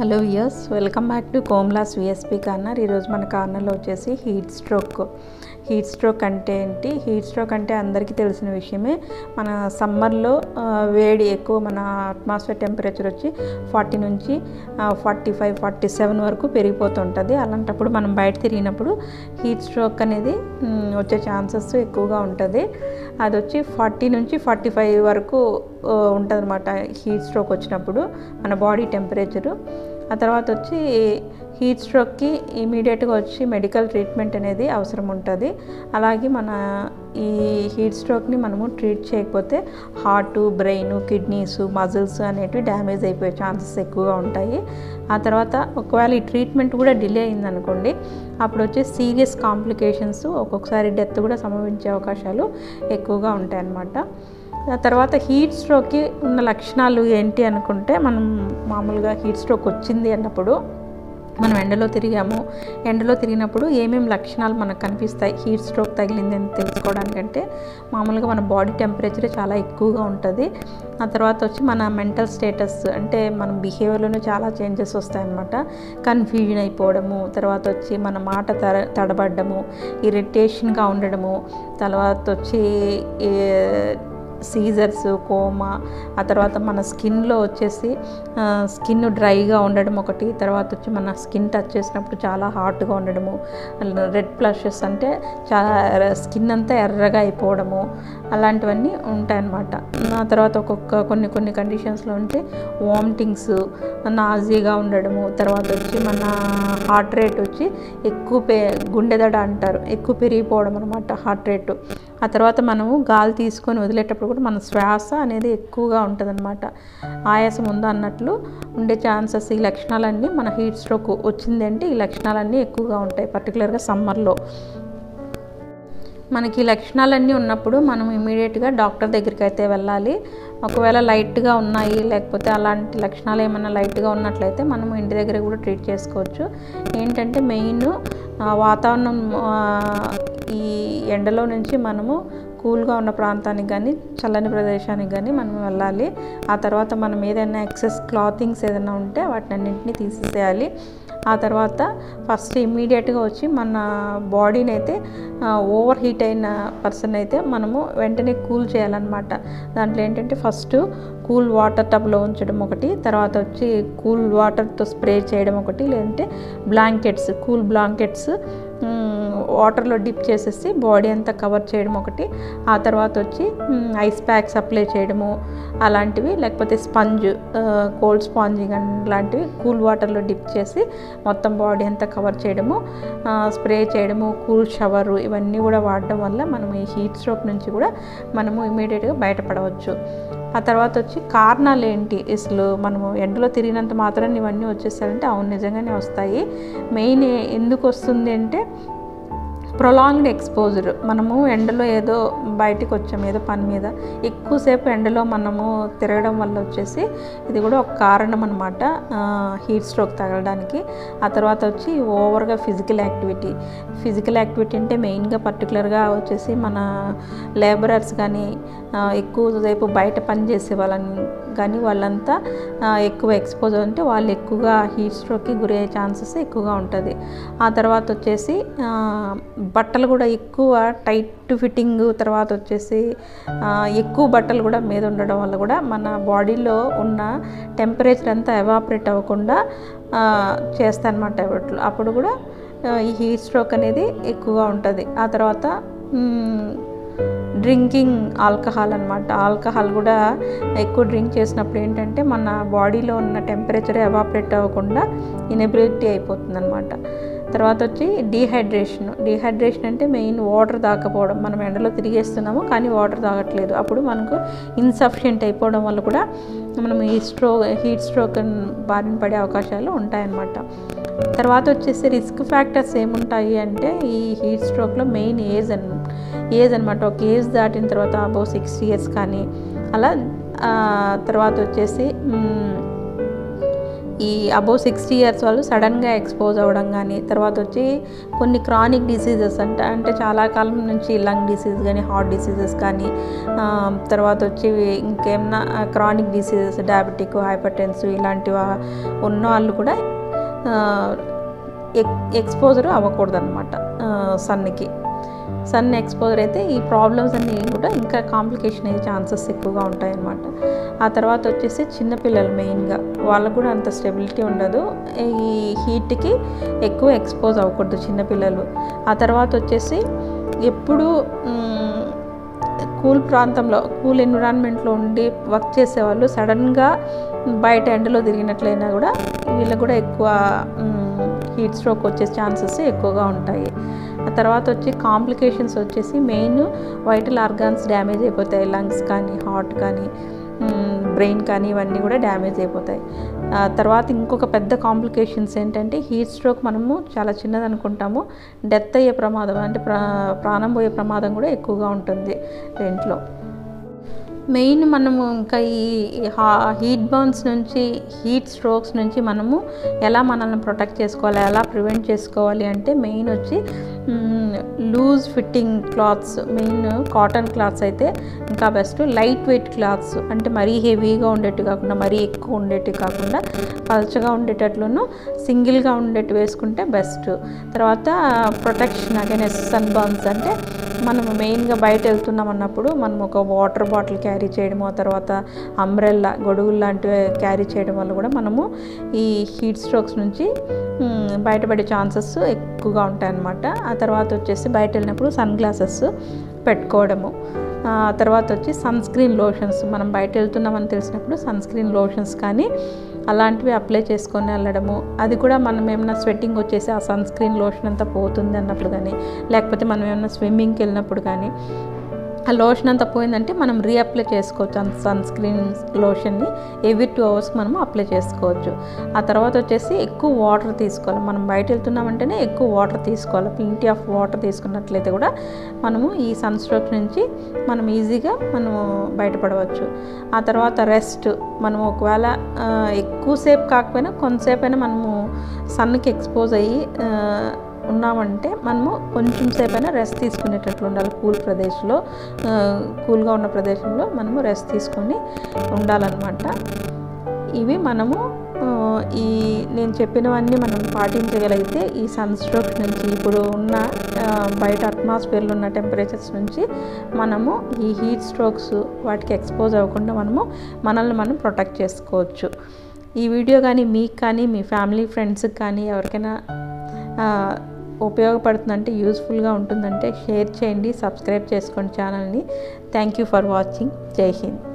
hello yes welcome back to కోమ్లాస్ VSP corner ఈరోజు మన కార్నర్లో వచ్చేసి హీట్ స్ట్రోక్ హీట్ స్ట్రోక్ అంటే ఏంటి హీట్ స్ట్రోక్ అంటే అందరికీ తెలిసిన విషయమే మన సమ్మర్లో ఆ, వేడి ఎక్కువ మన అట్మాస్ఫియర్ టెంపరేచర్ వచ్చి ఫార్టీ నుంచి ఫార్టీ ఫైవ్ ఫార్టీ సెవెన్ వరకు పెరిగిపోతుంటుంది అలాంటప్పుడు మనం బయట తిరిగినప్పుడు హీట్ స్ట్రోక్ అనేది మ్, వచ్చే ఛాన్సెస్ ఎక్కువగా ఉంటుంది అది వచ్చి ఫార్టీ నుంచి ఫార్టీ ఫైవ్ వరకు ఉంటుంది అనమాట హీట్ స్ట్రోక్ వచ్చినప్పుడు మన బాడీ టెంపరేచరు ఆ తర్వాత వచ్చి హీట్ స్ట్రోక్కి ఇమీడియట్గా వచ్చి మెడికల్ ట్రీట్మెంట్ అనేది అవసరం ఉంటుంది అలాగే మన ఈ హీట్ స్ట్రోక్ని మనము ట్రీట్ చేయకపోతే హార్ట్ బ్రెయిన్ కిడ్నీస్ మజిల్స్ అనేటివి డ్యామేజ్ అయిపోయే ఛాన్సెస్ ఎక్కువగా ఉంటాయి ఆ తర్వాత ఒకవేళ ఈ ట్రీట్మెంట్ కూడా డిలే అయిందనుకోండి అప్పుడు వచ్చే సీరియస్ కాంప్లికేషన్స్ ఒక్కొక్కసారి డెత్ కూడా సంభవించే అవకాశాలు ఎక్కువగా ఉంటాయన్నమాట ఆ తర్వాత హీట్ స్ట్రోక్కి ఉన్న లక్షణాలు ఏంటి అనుకుంటే మనం మామూలుగా హీట్ స్ట్రోక్ వచ్చింది అన్నప్పుడు మనం ఎండలో తిరిగాము ఎండలో తిరిగినప్పుడు ఏమేమి లక్షణాలు మనకు కనిపిస్తాయి హీట్ స్ట్రోక్ తగిలింది అని తెలుసుకోవడానికంటే మామూలుగా మన బాడీ టెంపరేచర్ చాలా ఎక్కువగా ఉంటుంది ఆ తర్వాత వచ్చి మన మెంటల్ స్టేటస్ అంటే మన బిహేవియర్లోనే చాలా చేంజెస్ వస్తాయన్నమాట కన్ఫ్యూజన్ అయిపోవడము తర్వాత వచ్చి మన మాట తడ తడబడ్డము ఇరిటేషన్గా ఉండడము తర్వాత వచ్చి ఏ- సీజర్స్ కోమా ఆ తర్వాత మన స్కిన్లో వచ్చేసి స్కిన్ డ్రైగా ఉండడం ఒకటి తర్వాత వచ్చి మన స్కిన్ టచ్ చేసినప్పుడు చాలా హాట్గా ఉండడము రెడ్ ఫ్లషెస్ అంటే చాలా స్కిన్ అంతా ఎర్రగా అయిపోవడము అలాంటివన్నీ ఉంటాయన్నమాట ఆ తర్వాత ఒక్కొక్క కొన్ని కొన్ని కండిషన్స్లో ఉంటే వామిటింగ్స్ నాజీగా ఉండడము తర్వాత వచ్చి మన హార్ట్ రేట్ వచ్చి ఎక్కువ పే గుండెదడ అంటారు ఎక్కువ పెరిగిపోవడం అనమాట హార్ట్ రేటు ఆ తర్వాత మనము గాలి తీసుకొని వదిలేటప్పుడు కూడా మన శ్వాస అనేది ఎక్కువగా ఉంటుందన్నమాట ఆయాసం ఉందా అన్నట్లు ఉండే ఛాన్సెస్ ఈ లక్షణాలన్నీ మన హీట్ స్ట్రోక్ వచ్చిందంటే ఈ లక్షణాలన్నీ ఎక్కువగా ఉంటాయి పర్టికులర్గా సమ్మర్లో మనకి ఈ లక్షణాలన్నీ ఉన్నప్పుడు మనం ఇమీడియట్గా డాక్టర్ దగ్గరికి అయితే వెళ్ళాలి ఒకవేళ లైట్గా ఉన్నాయి లేకపోతే అలాంటి లక్షణాలు ఏమైనా లైట్గా ఉన్నట్లయితే మనం ఇంటి దగ్గర కూడా ట్రీట్ చేసుకోవచ్చు ఏంటంటే మెయిన్ వాతావరణం ఆ, ఈ ఎండలో నుంచి మనము కూల్గా ఉన్న ప్రాంతానికి కానీ చల్లని ప్రదేశానికి కానీ మనం వెళ్ళాలి ఆ తర్వాత మనం ఏదైనా ఎక్సెస్ క్లాతింగ్స్ ఏదైనా ఉంటే వాటిని అన్నింటినీ తీసేసేయాలి ఆ తర్వాత ఫస్ట్ ఇమ్మీడియట్గా వచ్చి మన బాడీని అయితే ఓవర్ హీట్ అయిన పర్సన్ అయితే మనము వెంటనే కూల్ చేయాలన్నమాట దాంట్లో ఏంటంటే ఫస్ట్ కూల్ వాటర్ టబ్లో ఉంచడం ఒకటి తర్వాత వచ్చి కూల్ వాటర్తో స్ప్రే చేయడం ఒకటి లేదంటే బ్లాంకెట్స్ కూల్ బ్లాంకెట్స్ వాటర్లో డిప్ చేసేసి బాడీ అంతా కవర్ చేయడం ఒకటి ఆ తర్వాత వచ్చి ఐస్ ప్యాక్స్ అప్లై చేయడము అలాంటివి లేకపోతే స్పంజ్ కోల్డ్ స్పాంజింగ్ లాంటివి కూల్ వాటర్లో డిప్ చేసి మొత్తం బాడీ అంతా కవర్ చేయడము స్ప్రే చేయడము కూల్ షవరు ఇవన్నీ కూడా వాడడం వల్ల మనం ఈ హీట్ స్ట్రోక్ నుంచి కూడా మనము ఇమీడియట్గా బయటపడవచ్చు ఆ తర్వాత వచ్చి కారణాలు ఏంటి అసలు మనము ఎండలో తిరిగినంత మాత్రాన్ని ఇవన్నీ వచ్చేసాయంటే అవును నిజంగానే వస్తాయి మెయిన్ ఎందుకు వస్తుంది అంటే ప్రొలాంగ్డ్ ఎక్స్పోజర్ మనము ఎండలో ఏదో బయటికి వచ్చాం ఏదో పని మీద ఎక్కువసేపు ఎండలో మనము తిరగడం వల్ల వచ్చేసి ఇది కూడా ఒక కారణం అనమాట హీట్ స్ట్రోక్ తగలడానికి ఆ తర్వాత వచ్చి ఓవర్గా ఫిజికల్ యాక్టివిటీ ఫిజికల్ యాక్టివిటీ అంటే మెయిన్గా పర్టికులర్గా వచ్చేసి మన లేబరర్స్ కానీ ఎక్కువసేపు బయట పని చేసే వాళ్ళని కానీ వాళ్ళంతా ఆ, ఎక్కువ ఎక్స్పోజ్ అంటే వాళ్ళు ఎక్కువగా హీట్ స్ట్రోక్కి గురయ్యే ఛాన్సెస్ ఎక్కువగా ఉంటుంది ఆ తర్వాత వచ్చేసి ఆ, బట్టలు కూడా ఎక్కువ టైట్ ఫిట్టింగ్ తర్వాత వచ్చేసి ఆ, ఎక్కువ బట్టలు కూడా మీద ఉండడం వల్ల కూడా మన బాడీలో ఉన్న టెంపరేచర్ అంతా ఎవాపరేట్ అవ్వకుండా చేస్తాయన్నమాట అప్పుడు అప్పుడు కూడా ఆ, ఈ హీట్ స్ట్రోక్ అనేది ఎక్కువగా ఉంటుంది ఆ తర్వాత మ్, డ్రింకింగ్ ఆల్కహాల్ అనమాట ఆల్కహాల్ కూడా ఎక్కువ డ్రింక్ చేసినప్పుడు ఏంటంటే మన బాడీలో ఉన్న టెంపరేచర్ ఎవాపరేట్ అవ్వకుండా ఇనబిలిటీ అయిపోతుంది అనమాట తర్వాత వచ్చి డీహైడ్రేషన్ డీహైడ్రేషన్ అంటే మెయిన్ వాటర్ తాకపోవడం మనం ఎండలో తిరిగేస్తున్నాము కానీ వాటర్ తాగట్లేదు అప్పుడు మనకు ఇన్సఫిషియెంట్ అయిపోవడం వల్ల కూడా మనం ఈ స్ట్రోక్ హీట్ స్ట్రోక్ బారిన పడే అవకాశాలు ఉంటాయన్నమాట తర్వాత వచ్చేసి రిస్క్ ఫ్యాక్టర్స్ ఏముంటాయి అంటే ఈ హీట్ స్ట్రోక్లో మెయిన్ ఏజ్ అన్ ఏజ్ అనమాట ఒక ఏజ్ దాటిన తర్వాత అబౌవ్ సిక్స్టీ ఇయర్స్ కానీ అలా ఆ, తర్వాత వచ్చేసి మ్, ఈ అబోవ్ సిక్స్టీ ఇయర్స్ వాళ్ళు సడన్గా ఎక్స్పోజ్ అవ్వడం కానీ తర్వాత వచ్చి కొన్ని క్రానిక్ డిసీజెస్ అంటే అంటే చాలా కాలం నుంచి లంగ్ డిసీజ్ కానీ హార్ట్ డిసీజెస్ కానీ ఆ, తర్వాత వచ్చి ఇంకేమన్నా chronic diseases diabetic hypertensive ఇలాంటివి ఉన్న వాళ్ళు కూడా ఎక్ ఎక్స్పోజర్ అవ్వకూడదు అనమాట సన్కి సన్ ఎక్స్పోజర్ అయితే ఈ ప్రాబ్లమ్స్ అన్నీ కూడా ఇంకా కాంప్లికేషన్ అయ్యే ఛాన్సెస్ ఎక్కువగా ఉంటాయన్నమాట ఆ తర్వాత వచ్చేసి చిన్నపిల్లలు మెయిన్గా వాళ్ళకు కూడా అంత స్టెబిలిటీ ఉండదు ఈ హీట్కి ఎక్కువ ఎక్స్పోజ్ అవ్వకూడదు చిన్నపిల్లలు ఆ తర్వాత వచ్చేసి ఎప్పుడు మ్, కూల్ ప్రాంతంలో కూల్ ఎన్విరాన్మెంట్లో ఉండి వర్క్ చేసేవాళ్ళు సడన్గా బయట ఎండలో తిరిగినట్లయినా కూడా వీళ్ళకి కూడా ఎక్కువ హీట్ స్ట్రోక్ వచ్చే ఛాన్సెస్ ఎక్కువగా ఉంటాయి ఆ తర్వాత వచ్చి కాంప్లికేషన్స్ వచ్చేసి మెయిన్ వైటల్ ఆర్గాన్స్ డ్యామేజ్ అయిపోతాయి లంగ్స్ కానీ హార్ట్ కానీ బ్రెయిన్ కానీ ఇవన్నీ కూడా డ్యామేజ్ అయిపోతాయి ఆ తర్వాత ఇంకొక పెద్ద కాంప్లికేషన్స్ ఏంటంటే హీట్ స్ట్రోక్ మనము చాలా చిన్నది అనుకుంటాము డెత్ అయ్యే ప్రమాదం అంటే ప్రా ప్రాణం పోయే ప్రమాదం కూడా ఎక్కువగా ఉంటుంది దీంట్లో మెయిన్ మనము ఇంకా ఈ హా- హీట్ బర్న్స్ నుంచి హీట్ స్ట్రోక్స్ నుంచి మనము ఎలా మనల్ని ప్రొటెక్ట్ చేసుకోవాలి ఎలా ప్రివెంట్ చేసుకోవాలి అంటే మెయిన్ వచ్చి loose fitting clothes main cotton clothes అయితే ఇంకా బెస్ట్ లైట్ వెయిట్ క్లాత్స్ అంటే మరీ హెవీగా ఉండేట్టు కాకుండా మరీ ఎక్కువ ఉండేట్టు కాకుండా పల్చగా ఉండేటట్లును సింగిల్గా ఉండేట్టు వేసుకుంటే బెస్ట్ తర్వాత ప్రొటెక్షన్ అగైనెస్ట్ సన్ బర్న్స్ అంటే మనం మెయిన్గా బయట వెళ్తున్నాం అన్నప్పుడు మనం ఒక వాటర్ బాటిల్ క్యారీ చేయడము ఆ తర్వాత అంబ్రెల్లా గొడుగులు లాంటివి క్యారీ చేయడం వల్ల కూడా మనము ఈ హీట్ స్ట్రోక్స్ నుంచి మ్, బయటపడే ఛాన్సెస్ ఎక్కువగా ఉంటాయన్నమాట ఆ తర్వాత వచ్చేసి బయట వెళ్ళినప్పుడు సన్ గ్లాసెస్ పెట్టుకోవడము ఆ తర్వాత వచ్చి సన్ స్క్రీన్ లోషన్స్ మనం బయట వెళ్తున్నామని తెలిసినప్పుడు సన్ స్క్రీన్ లోషన్స్ కానీ అలాంటివి అప్లై చేసుకొని వెళ్ళడము అది కూడా మనం ఏమైనా స్వెట్టింగ్ వచ్చేసి ఆ సన్ స్క్రీన్ లోషన్ అంతా పోతుంది అన్నప్పుడు కానీ లేకపోతే మనం ఏమైనా స్విమ్మింగ్కి వెళ్ళినప్పుడు కానీ ఆ లోషన్ అంతా పోయిందంటే మనం రీఅప్లై చేసుకోవచ్చు ఆ సన్ స్క్రీన్ లోషన్ని ఎవ్రీ టూ అవర్స్ మనము అప్లై చేసుకోవచ్చు ఆ తర్వాత వచ్చేసి ఎక్కువ వాటర్ తీసుకోవాలి మనం బయట వెళ్తున్నామంటేనే ఎక్కువ వాటర్ తీసుకోవాలి ప్లింటీ ఆఫ్ వాటర్ తీసుకున్నట్లయితే కూడా మనము ఈ సన్ స్ట్రోక్ నుంచి మనం ఈజీగా మనము బయటపడవచ్చు ఆ తర్వాత రెస్ట్ మనం ఒకవేళ ఆ, ఎక్కువసేపు కాకపోయినా కొంతసేపు అయినా మనము సన్కి ఎక్స్పోజ్ అయ్యి ఆ, ఉన్నామంటే మనము కొంచెం సేపు అయినా రెస్ట్ తీసుకునేటట్లు ఉండాలి కూల్ ప్రదేశంలో ఆ, కూల్గా ఉన్న ప్రదేశంలో మనము రెస్ట్ తీసుకొని ఉండాలన్నమాట ఇవి మనము ఆ, ఈ నేను చెప్పినవన్నీ మనం పాటించగలిగితే ఈ సన్ స్ట్రోక్ నుంచి ఇప్పుడు ఉన్న ఆ, బయట అట్మాస్ఫియర్లో ఉన్న టెంపరేచర్స్ నుంచి మనము ఈ హీట్ స్ట్రోక్స్ వాటికి ఎక్స్పోజ్ అవ్వకుండా మనము మనల్ని మనం ప్రొటెక్ట్ చేసుకోవచ్చు ఈ వీడియో కానీ మీకు కానీ మీ ఫ్యామిలీ ఫ్రెండ్స్కి కానీ ఎవరికైనా ఆ, ఉపయోగపడుతుందంటే యూస్ఫుల్గా ఉంటుందంటే షేర్ చేయండి సబ్స్క్రైబ్ చేసుకోండి ఛానల్ని థ్యాంక్ యూ ఫర్ వాచింగ్ జై హింద్